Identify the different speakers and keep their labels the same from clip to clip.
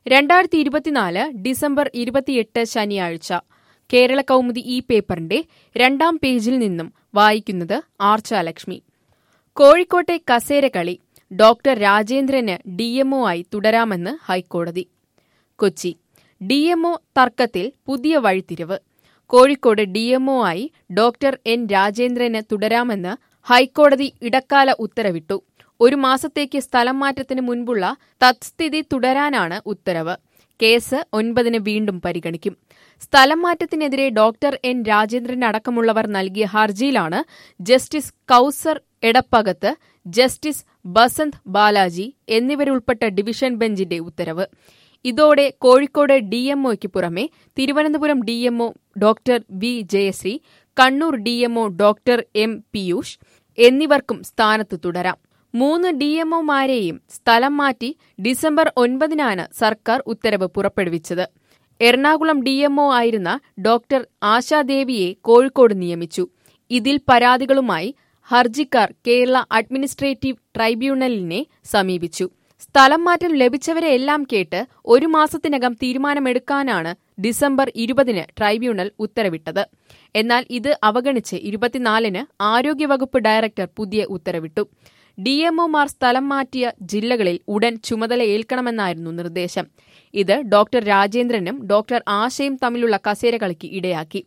Speaker 1: രണ്ടായിരത്തി ഇരുപത്തിനാല് ഡിസംബർ ഇരുപത്തിയെട്ട് ശനിയാഴ്ച കേരള കൗമുദി ഈ പേപ്പറിന്റെ രണ്ടാം പേജിൽ നിന്നും വായിക്കുന്നത് ആർച്ചാലക്ഷ്മി കോഴിക്കോട്ടെ കസേരകളി ഡോക്ടർ രാജേന്ദ്രന് ഡിഎംഒ ആയി തുടരാമെന്ന് ഹൈക്കോടതി കൊച്ചി ഡിഎംഒ തർക്കത്തിൽ പുതിയ വഴിത്തിരിവ് കോഴിക്കോട് ഡിഎംഒ ആയി ഡോക്ടർ എൻ രാജേന്ദ്രന് തുടരാമെന്ന് ഹൈക്കോടതി ഇടക്കാല ഉത്തരവിട്ടു ഒരു മാസത്തേക്ക് സ്ഥലം മാറ്റത്തിന് മുൻപുള്ള തത്സ്ഥിതി തുടരാനാണ് ഉത്തരവ് കേസ് ഒൻപതിന് വീണ്ടും പരിഗണിക്കും സ്ഥലം മാറ്റത്തിനെതിരെ ഡോക്ടർ എൻ രാജേന്ദ്രൻ അടക്കമുള്ളവർ നൽകിയ ഹർജിയിലാണ് ജസ്റ്റിസ് കൌസർ എടപ്പകത്ത് ജസ്റ്റിസ് ബസന്ത് ബാലാജി എന്നിവരുൾപ്പെട്ട ഡിവിഷൻ ബെഞ്ചിന്റെ ഉത്തരവ് ഇതോടെ കോഴിക്കോട് ഡിഎംഒയ്ക്ക് പുറമെ Thiruvananthapuram DMO doctor V Jayashree Kannur DMO doctor M Piyush എന്നിവർക്കും സ്ഥാനത്ത് തുടരാം മൂന്ന് ഡിഎംഒമാരെയും സ്ഥലം മാറ്റി ഡിസംബർ ഒൻപതിനാണ് സർക്കാർ ഉത്തരവ് പുറപ്പെടുവിച്ചത് എറണാകുളം ഡിഎംഒ ആയിരുന്ന ഡോക്ടർ ആശാദേവിയെ കോഴിക്കോട് നിയമിച്ചു ഇതിൽ പരാതികളുമായി ഹർജിക്കാർ കേരള അഡ്മിനിസ്ട്രേറ്റീവ് ട്രൈബ്യൂണലിനെ സമീപിച്ചു സ്ഥലം മാറ്റം ലഭിച്ചവരെയെല്ലാം കേട്ട് ഒരു മാസത്തിനകം തീരുമാനമെടുക്കാനാണ് ഡിസംബർ ഇരുപതിന് ട്രൈബ്യൂണൽ ഉത്തരവിട്ടത് എന്നാൽ ഇത് അവഗണിച്ച് ഇരുപത്തിനാലിന് ആരോഗ്യവകുപ്പ് ഡയറക്ടർ പുതിയ ഉത്തരവിട്ടു ഡിഎംഒമാർ സ്ഥലം മാറ്റിയ ജില്ലകളിൽ ഉടൻ ചുമതല ഏൽക്കണമെന്നായിരുന്നു നിർദ്ദേശം ഇത് ഡോക്ടർ രാജേന്ദ്രനും ഡോക്ടർ ആശയും തമ്മിലുള്ള കസേരകളിക്ക് ഇടയാക്കി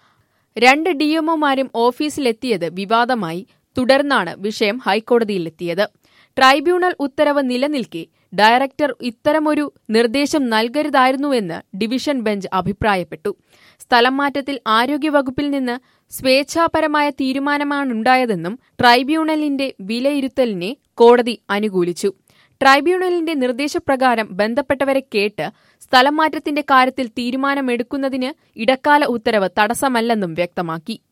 Speaker 1: രണ്ട് ഡിഎംഒമാരും ഓഫീസിലെത്തിയത് വിവാദമായി തുടർന്നാണ് വിഷയം ഹൈക്കോടതിയിലെത്തിയത് ട്രൈബ്യൂണൽ ഉത്തരവ് നിലനിൽക്കെ ഡയറക്ടർ ഇത്തരമൊരു നിർദ്ദേശം നൽകരുതായിരുന്നുവെന്ന് ഡിവിഷൻ ബെഞ്ച് അഭിപ്രായപ്പെട്ടു സ്ഥലം മാറ്റത്തിൽ ആരോഗ്യവകുപ്പിൽ നിന്ന് സ്വേച്ഛാപരമായ തീരുമാനമാണുണ്ടായതെന്നും ട്രൈബ്യൂണലിന്റെ വിലയിരുത്തലിനെ കോടതി അനുകൂലിച്ചു ട്രൈബ്യൂണലിന്റെ നിർദ്ദേശപ്രകാരം ബന്ധപ്പെട്ടവരെ കേട്ട് സ്ഥലം മാറ്റത്തിന്റെ കാര്യത്തിൽ തീരുമാനമെടുക്കുന്നതിന് ഇടക്കാല ഉത്തരവ് തടസ്സമല്ലെന്നും വ്യക്തമാക്കി